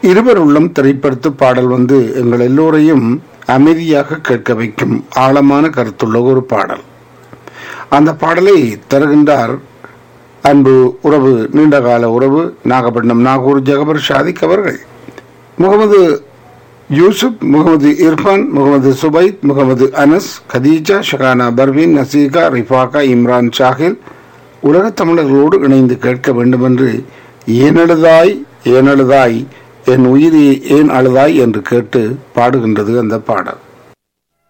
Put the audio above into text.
இருவர் உள்ளம் திரைப்படுத்து பாடல் வந்து எங்கள் எல்லோரையும் அமைதியாக கேட்க வைக்கும் ஆழமான கருத்துள்ள ஒரு பாடல் அந்த பாடலை தருகின்றார் அன்பு உறவு நீண்டகால உறவு நாகப்பட்டினம் நாகூர் ஜகபர் ஷாதிக் அவர்கள் முகமது யூசுப் முகமது இர்ஃபான் முகமது சுபைத் முகமது அனஸ் கதீஜா ஷகானா பர்வீன் நசீகா ரிஃபாகா இம்ரான் ஷாஹில் உலகத் தமிழர்களோடு இணைந்து கேட்க வேண்டுமென்று ஏன் அழுதாய் ஏன் அழுதாய் என் உயிரி ஏன் அழுதாய் என்று கேட்டு பாடுகின்றது அந்த பாடல்